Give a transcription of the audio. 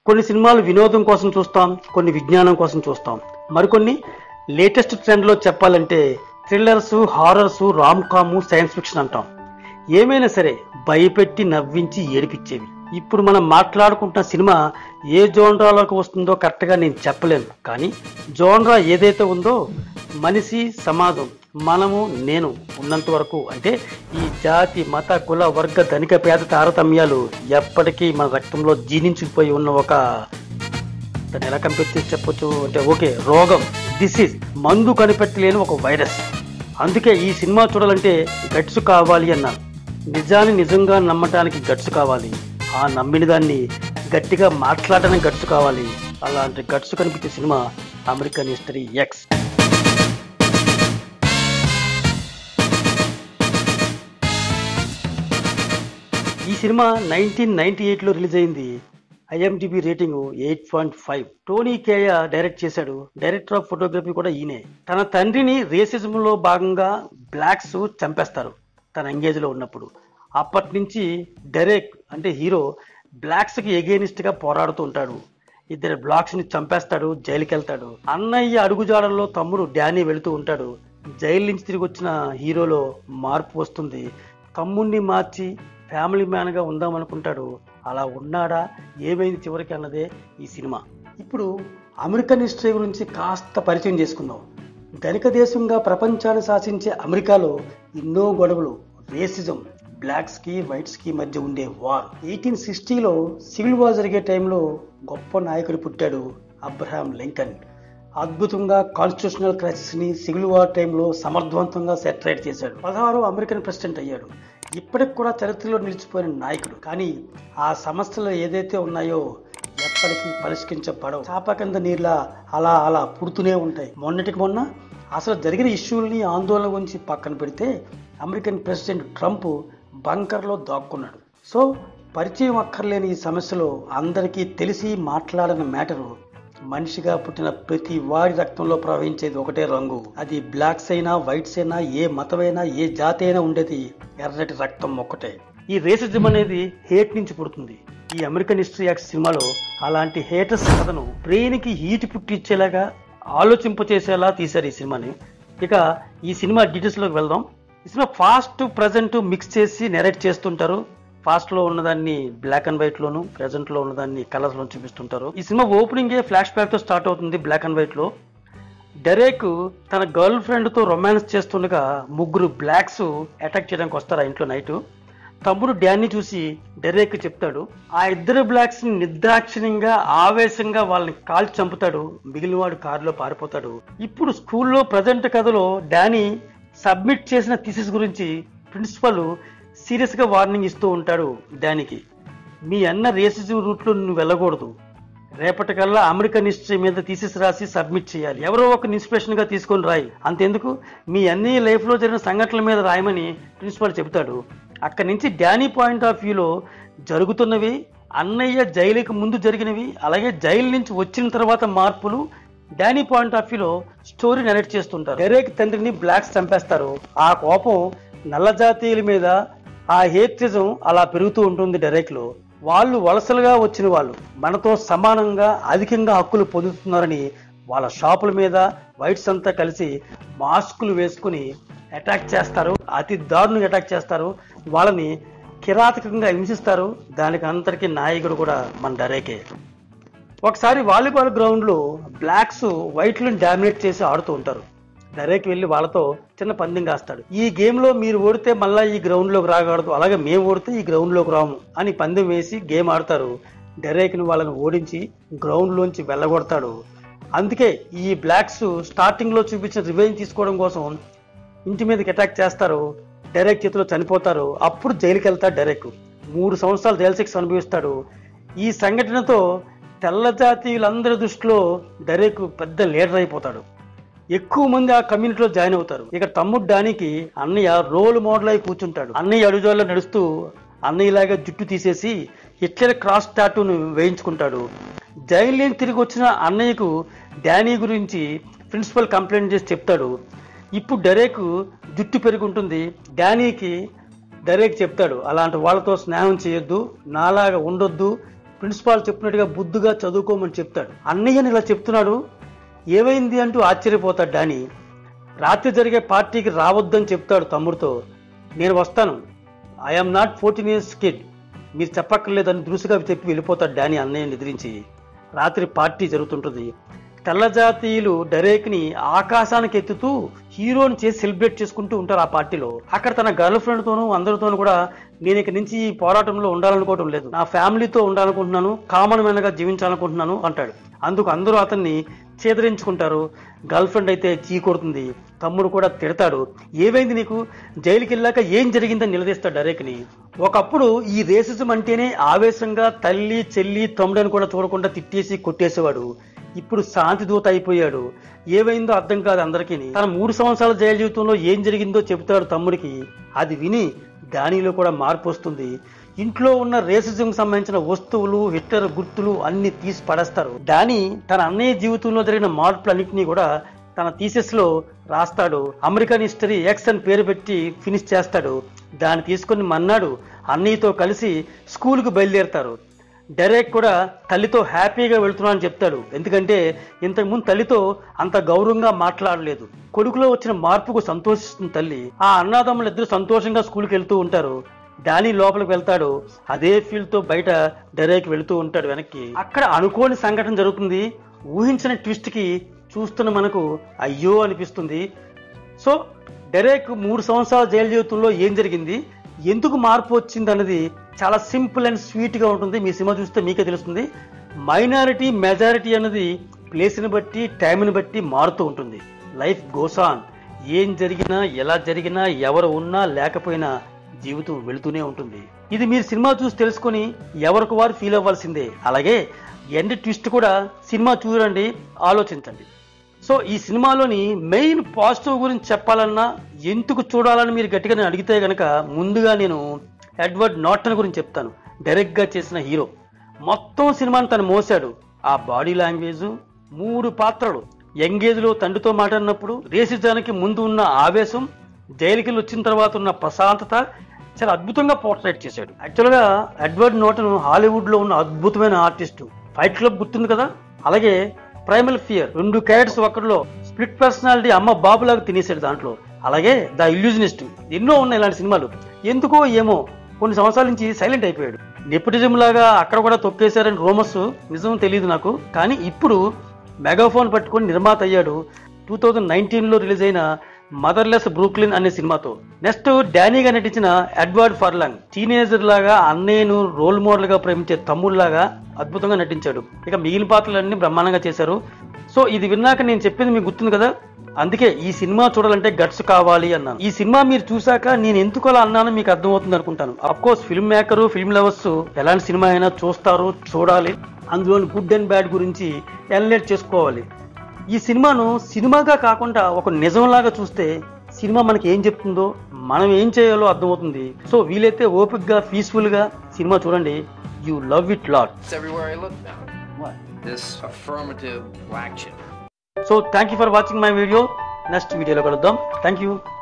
కొన్ని సినిమాలు వినోదం కోసం చూస్తాం కొన్ని విజ్ఞానం కోసం చూస్తాం మరికొన్ని లేటెస్ట్ ట్రెండ్లో చెప్పాలంటే thrillers horrors rom com science fiction అంటాం ఏమైనా సరే భయపెట్టి నవ్వించి ఏడిపించేవి ఇప్పుడు మనం మాట్లాడుకుంటున్న సినిమా ఏ జోన్రాలోకి వస్తుందో కరెక్ట్గా నేను చెప్పలేను కానీ జోన్రా ఏదైతే ఉందో మనిషి సమాజం మనము నేను ఉన్నంత వరకు అంటే ఈ జాతి మత కుల వర్గ ధనిక పేద తారతమ్యాలు ఎప్పటికీ మన రక్తంలో జీర్ణించుకుపోయి ఉన్న ఒక దాన్ని ఎలా కంపేర్ చేసి చెప్పొచ్చు అంటే ఓకే రోగం డిసీజ్ మందు కనిపెట్టలేని ఒక వైరస్ అందుకే ఈ సినిమా చూడాలంటే గట్స్ కావాలి అన్నాను నిజాన్ని నిజంగా నమ్మటానికి గట్స్ కావాలి ఆ నమ్మిన దాన్ని గట్టిగా మాట్లాడడానికి గట్స్ కావాలి అలాంటి గట్స్ కనిపించే సినిమా అమెరికన్ హిస్టరీ ఎక్స్ ఈ సినిమా నైన్టీన్ నైన్టీ ఎయిట్లో రిలీజ్ అయింది IMDb rating eight point five Tony Kaye direct చేశాడు డైరెక్టర్ ఆఫ్ ఫోటోగ్రఫీ కూడా ఈయనే తన తండ్రిని రేసిజం లో భాగంగా బ్లాక్స్ చంపేస్తారు తన ఎంగేజ్ లో ఉన్నప్పుడు అప్పటి నుంచి డైరెక్ట్ అంటే హీరో బ్లాక్స్ కి ఎగేనిస్ట్ గా పోరాడుతూ ఉంటాడు ఇద్దరు బ్లాక్స్ ని చంపేస్తాడు జైలుకి వెళ్తాడు అన్నయ్య అడుగుజాడల్లో తమ్ముడు డానీ వెళుతూ ఉంటాడు జైలు నుంచి తిరిగి వచ్చిన హీరోలో మార్పు వస్తుంది తమ్ముణ్ణి మార్చి ఫ్యామిలీ మ్యాన్ గా ఉందామనుకుంటాడు అలా ఉన్నాడా ఏమైంది చివరికి అన్నదే ఈ సినిమా ఇప్పుడు అమెరికన్ హిస్టరీ గురించి కాస్త పరిచయం చేసుకుందాం ధనిక దేశంగా ప్రపంచాన్ని శాసించే అమెరికాలో ఎన్నో గొడవలు రేసిజం బ్లాక్స్ కి వైట్స్ కి మధ్య ఉండే వార్ ఎయిటీన్ సిక్స్టీలో సివిల్ వార్ జరిగే టైంలో గొప్ప నాయకుడు పుట్టాడు అబ్రహాం లింకన్ అద్భుతంగా కాన్స్టిట్యూషనల్ క్రైసిస్ ని సివిల్ వార్ టైంలో సమర్థవంతంగా సెటరేట్ చేశాడు పదహారు అమెరికన్ ప్రెసిడెంట్ అయ్యాడు ఇప్పటికి కూడా చరిత్రలో నిలిచిపోయిన నాయకుడు కానీ ఆ సమస్యలు ఏదైతే ఉన్నాయో ఎప్పటికీ పరిష్కరించబడవు చాప కింద నీళ్ళ అలా అలా పుడుతూనే ఉంటాయి మొన్నటికి మొన్న అసలు జరిగిన ఇష్యూల్ని ఆందోళన గురించి పక్కన పెడితే అమెరికన్ ప్రెసిడెంట్ ట్రంప్ బంకర్లో దాక్కున్నాడు సో పరిచయం అక్కర్లేని ఈ సమస్యలో అందరికీ తెలిసి మాట్లాడిన మ్యాటరు మనిషిగా పుట్టిన ప్రతి వాడి రక్తంలో ప్రవహించేది ఒకటే రంగు అది బ్లాక్స్ అయినా వైట్స్ అయినా ఏ మతమైనా ఏ జాతి అయినా ఉండేది ఎర్రటి రక్తం ఒక్కటే ఈ రేసిజం అనేది హేట్ నుంచి పుడుతుంది ఈ అమెరికన్ హిస్టరీ యాక్ట్ సినిమాలో అలాంటి హేటర్స్ కథను బ్రెయిన్ కి హీట్ పుట్టించేలాగా ఆలోచింపచేసేలా తీశారు ఈ సినిమాని ఇక ఈ సినిమా డీటెయిల్స్ లోకి వెళ్దాం ఈ సినిమా ఫాస్ట్ ప్రజెంట్ మిక్స్ చేసి నెరేట్ చేస్తుంటారు ఫాస్ట్ లో ఉన్నదాన్ని బ్లాక్ అండ్ వైట్ లోను ప్రెజెంట్ లో ఉన్నదాన్ని కలర్స్ లో చూపిస్తుంటారు ఈ సినిమా ఓపెనింగ్ ఫ్లాష్ బ్యాక్ తో స్టార్ట్ అవుతుంది బ్లాక్ అండ్ వైట్ లో డెరేక్ తన గర్ల్ ఫ్రెండ్ తో రొమాన్స్ చేస్తుండగా ముగ్గురు బ్లాక్స్ అటాక్ చేయడానికి వస్తారు ఆ ఇంట్లో నైట్ తమ్ముడు డాన్ని చూసి డెరేక్ చెప్తాడు ఆ ఇద్దరు బ్లాక్స్ ని నిర్దాక్షిణ్యంగా ఆవేశంగా వాళ్ళని కాల్చి చంపుతాడు మిగిలిన వాడు కారులో పారిపోతాడు ఇప్పుడు స్కూల్లో ప్రజెంట్ కథలో డానీ సబ్మిట్ చేసిన థీసిస్ గురించి ప్రిన్సిపల్ సీరియస్ గా వార్నింగ్ ఇస్తూ ఉంటాడు డానికి మీ అన్న రేసిజం రూట్లో నువ్వు వెళ్ళకూడదు రేపటికల్లా అమెరికన్ హిస్టరీ మీద థీసిస్ రాసి సబ్మిట్ చేయాలి ఎవరో ఒక ఇన్స్పిరేషన్ గా తీసుకొని రాయి అంతెందుకు మీ అన్ని లైఫ్ లో జరిగిన సంఘటనల మీద రాయమని ప్రిన్సిపాల్ చెబుతాడు అక్కడి నుంచి డానీ పాయింట్ ఆఫ్ వ్యూలో జరుగుతున్నవి అన్నయ్య జైలుకి ముందు జరిగినవి అలాగే జైలు నుంచి వచ్చిన తర్వాత మార్పులు డానీ పాయింట్ ఆఫ్ వ్యూలో స్టోరీ నెరేట్ చేస్తుంటారు డెరేక్ తండ్రిని బ్లాక్స్ చంపేస్తారు ఆ కోపం నల్ల జాతీయుల మీద ఆ హేట్రిజం అలా పెరుగుతూ ఉంటుంది డెరేక్ లో వాళ్ళు వలసలుగా వచ్చిన వాళ్ళు మనతో సమానంగా అధికంగా హక్కులు పొందుతున్నారని వాళ్ళ షాపుల మీద వైట్స్ అంతా కలిసి మాస్కులు వేసుకుని అటాక్ చేస్తారు అతి దారుణంగా అటాక్ చేస్తారు వాళ్ళని కిరాతకంగా హింసిస్తారు దానికి అంతటికీ నాయకుడు కూడా మన డరేకే ఒకసారి వాలీబాల్ గ్రౌండ్ లో బ్లాక్స్ వైట్లను డామినేట్ చేసి ఆడుతూ ఉంటారు డైరెక్ట్ వెళ్ళి వాళ్ళతో చిన్న పందెం కాస్తాడు ఈ గేమ్ లో మీరు ఓడితే మళ్ళీ ఈ గ్రౌండ్ లోకి రాకూడదు అలాగే మేము ఓడితే ఈ గ్రౌండ్ లోకి రాము అని పందెం వేసి గేమ్ ఆడతారు డెరేక్ ని వాళ్ళని ఓడించి గ్రౌండ్ లోంచి వెళ్ళగొడతాడు అందుకే ఈ బ్లాక్స్ స్టార్టింగ్ లో చూపించిన రివెంజ్ తీసుకోవడం కోసం ఇంటి మీదకి అటాక్ చేస్తారు డైరెక్ట్ చేతిలో చనిపోతారు అప్పుడు జైలుకి వెళ్తాడు డైరెక్ట్ మూడు సంవత్సరాలు జైలు శిక్ష అనుభవిస్తాడు ఈ సంఘటనతో తెల్ల జాతీయులందరి దృష్టిలో డైరెక్ట్ పెద్ద లీడర్ అయిపోతాడు ఎక్కువ మంది ఆ కమ్యూనిటీలో జాయిన్ అవుతారు ఇక తమ్ముడు డానికి అన్నయ్య రోల్ మోడల్ అయి కూర్చుంటాడు అన్నయ్య అడుగుజాల్లో నడుస్తూ అన్నయ్యలాగా జుట్టు తీసేసి హిట్లర్ క్రాస్ టాటూను వేయించుకుంటాడు జైలు నుంచి తిరిగి వచ్చిన అన్నయ్యకు డానీ గురించి ప్రిన్సిపల్ కంప్లైంట్ చేసి చెప్తాడు ఇప్పుడు డెరేక్ జుట్టు పెరుగుంటుంది డానీకి డైరెక్ట్ చెప్తాడు అలాంటి వాళ్ళతో స్నేహం చేయొద్దు నాలాగా ఉండొద్దు ప్రిన్సిపాల్ చెప్పినట్టుగా బుద్ధిగా చదువుకోమని చెప్తాడు అన్నయ్యని ఇలా చెప్తున్నాడు ఏమైంది అంటూ ఆశ్చర్యపోతాడు డానీ రాత్రి జరిగే పార్టీకి రావద్దని చెప్తాడు తమ్ముడితో నేను వస్తాను I'm not fourteen years kid మీరు చెప్పక్కర్లేదని దురుసుగా చెప్పి వెళ్ళిపోతాడు డానీ అన్నయ్యని ఎదిరించి రాత్రి పార్టీ జరుగుతుంటుంది తెల్లజాతీయులు డైరెక్ట్ని ఆకాశానికి ఎత్తుతూ హీరోని చేసి సెలబ్రేట్ చేసుకుంటూ ఉంటారు ఆ పార్టీలో అక్కడ తన గర్ల్ ఫ్రెండ్తోనూ అందరితోనూ కూడా నేను ఇక నుంచి ఈ పోరాటంలో ఉండాలనుకోవడం లేదు నా ఫ్యామిలీతో ఉండాలనుకుంటున్నాను కామన్ మ్యాన్గా జీవించాలనుకుంటున్నాను అంటాడు అందుకు అందరూ అతన్ని చేదరించుకుంటారు గర్ల్ ఫ్రెండ్ అయితే చీ కొడుతుంది తమ్ముడు కూడా తిడతాడు ఏమైంది నీకు జైలుకి వెళ్ళాక ఏం జరిగిందని నిలదీస్తాడు డైరెక్ట్ని ఒకప్పుడు ఈ రేసిజం అంటేనే ఆవేశంగా తల్లి చెల్లి తమ్ముడని కూడా చూడకుండా తిట్టేసి కొట్టేసేవాడు ఇప్పుడు శాంతి దూత అయిపోయాడు ఏమైందో అర్థం కాదు అందరికీ తన మూడు సంవత్సరాల జైలు జీవితంలో ఏం జరిగిందో చెబుతాడు తమ్ముడికి అది విని దానిలో కూడా మార్పు వస్తుంది ఇంట్లో ఉన్న రేసిజం సంబంధించిన వస్తువులు హిట్లర్ గుర్తులు అన్ని తీసి పడేస్తారు డానీ తన అన్నయ్య జీవితంలో జరిగిన మార్పులన్నింటినీ కూడా తన థీసిస్ లో రాస్తాడు అమెరికన్ హిస్టరీ ఎక్స్ అని పేరు పెట్టి ఫినిష్ చేస్తాడు దాన్ని తీసుకొని మన్నాడు అన్నయ్యతో కలిసి స్కూల్కి బయలుదేరుతారు డైరెక్ట్ కూడా తల్లితో హ్యాపీగా వెళ్తున్నానని చెప్తాడు ఎందుకంటే ఇంతకుముందు తల్లితో అంత గౌరవంగా మాట్లాడలేదు కొడుకులో వచ్చిన మార్పుకు సంతోషిస్తుంది తల్లి ఆ అన్నాదమ్ములు ఇద్దరు సంతోషంగా స్కూల్కి వెళ్తూ ఉంటారు డానీ లోపలికి వెళ్తాడు అదే ఫీల్డ్ తో బయట డైరెక్ట్ వెళుతూ ఉంటాడు వెనక్కి అక్కడ అనుకోని సంఘటన జరుగుతుంది ఊహించిన ట్విస్ట్ కి చూస్తున్న మనకు అయ్యో అనిపిస్తుంది సో డైరెక్ట్ మూడు సంవత్సరాల జైలు జీవితంలో ఏం జరిగింది ఎందుకు మార్పు వచ్చింది అన్నది చాలా సింపుల్ అండ్ స్వీట్ గా ఉంటుంది మీ సినిమా చూస్తే మీకే తెలుస్తుంది మైనారిటీ మెజారిటీ అన్నది ప్లేస్ని బట్టి టైంని బట్టి మారుతూ ఉంటుంది లైఫ్ గోస్ ఆన్ ఏం జరిగినా ఎలా జరిగినా ఎవరు ఉన్నా లేకపోయినా జీవితం వెళుతూనే ఉంటుంది ఇది మీరు సినిమా చూసి తెలుసుకొని ఎవరికి వారు ఫీల్ అవ్వాల్సిందే అలాగే ఎండ్ ట్విస్ట్ కూడా సినిమా చూడండి ఆలోచించండి సో ఈ సినిమాలోని మెయిన్ పాజిటివ్ గురించి చెప్పాలన్నా ఎందుకు చూడాలని మీరు గట్టిగా నేను అడిగితే గనక ముందుగా నేను ఎడ్వర్డ్ నార్టన్ గురించి చెప్తాను డైరెక్ట్ గా చేసిన హీరో మొత్తం సినిమాని తను మోసాడు ఆ బాడీ లాంగ్వేజ్ మూడు పాత్రలు యంగేజ్ లో తండ్రితో మాట్లాడినప్పుడు రేసిజానికి ముందు ఉన్న ఆవేశం జైలుకి వెళ్ళి వచ్చిన తర్వాత ఉన్న ప్రశాంతత చాలా అద్భుతంగా పోర్ట్రేట్ చేశాడు యాక్చువల్గా ఎడ్వర్డ్ నోటన్ హాలీవుడ్ లో ఉన్న అద్భుతమైన ఆర్టిస్టు ఫైట్ క్లబ్ గుర్తుంది కదా అలాగే ప్రైమల్ ఫియర్ రెండు క్యారెక్టర్స్ ఒక్కడిలో స్ప్లిట్ పర్సనాలిటీ అమ్మ బాబులాగా తినేసాడు దాంట్లో అలాగే ద ఇల్యూజనిస్ట్ ఎన్నో ఉన్నాయి ఇలాంటి సినిమాలు ఎందుకో ఏమో కొన్ని సంవత్సరాల నుంచి సైలెంట్ అయిపోయాడు నెపోటిజం లాగా అక్కడ కూడా తొక్కేశారని రోమస్ నిజం తెలియదు నాకు కానీ ఇప్పుడు మెగాఫోన్ పట్టుకొని నిర్మాత అయ్యాడు టూ థౌజండ్ నైన్టీన్లో రిలీజ్ అయిన మదర్లెస్ బ్రూక్లిన్ అనే సినిమాతో నెక్స్ట్ డానీగా నటించిన ఎడ్వర్డ్ ఫర్లాంగ్ టీనేజర్ లాగా అన్నయ్యను రోల్ మోడల్ గా ప్రేమించే తమ్ముళ్లాగా అద్భుతంగా నటించాడు ఇక మిగిలిన పాత్రలన్నీ బ్రహ్మాండంగా చేశారు సో ఇది విన్నాక నేను చెప్పింది మీకు గుర్తుంది కదా అందుకే ఈ సినిమా చూడాలంటే గట్స్ కావాలి అన్నాను ఈ సినిమా మీరు చూసాక నేను ఎందుకు అలా అన్నానో మీకు అర్థమవుతుంది అనుకుంటాను of course filmmaker film lovers ఎలాంటి సినిమా అయినా చూస్తారు చూడాలి అందులోని గుడ్ అండ్ బ్యాడ్ గురించి ఎనలేట్ చేసుకోవాలి ఈ సినిమాను సినిమాగా కాకుండా ఒక నిజంలాగా చూస్తే సినిమా మనకి ఏం చెప్తుందో మనం ఏం చేయాలో అర్థమవుతుంది సో వీలైతే ఓపిక్గా పీస్ఫుల్గా సినిమా చూడండి you love it lot It's everywhere I look now. What? This affirmative action. So thank you for watching my video next వీడియోలో కలుద్దాం థ్యాంక్ యూ